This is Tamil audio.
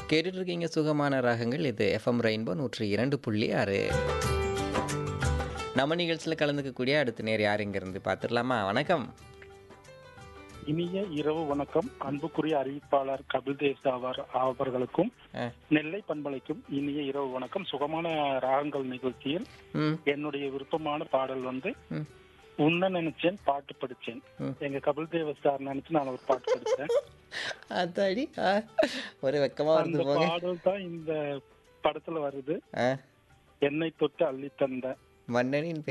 கேட்டுட்டு இருக்கீங்க சுகமான ராகங்கள் இது எஃப்எம் ரெயின்போ நூற்றி இரண்டு புள்ளி ஆறு நம்ம நிகழ்ச்சியில் கலந்துக்கக்கூடிய அடுத்த நேர் யார் இருந்து பார்த்துடலாமா வணக்கம் இனிய இரவு வணக்கம் அன்புக்குரிய அறிவிப்பாளர் கபில் தேவ் அவர் அவர்களுக்கும் ஆ. நெல்லை பண்பலைக்கும் இனிய இரவு வணக்கம் சுகமான ராகங்கள் நிகழ்ச்சியில் ம் என்னுடைய விருப்பமான பாடல் வந்து ம். உன்ன நினைச்சேன் பாட்டு படிச்சேன் ம். எங்க கபில் தேவ சார் நினைச்சு நான் ஒரு பாட்டு படிச்சேன் அத்தாடி ஆ, ஒரு வெக்கமாக அந்த வருது போங்க பாடல் தான் இந்த படத்துல வருது ஆ என்னை தொட்டு அள்ளி தந்த மன்னனின்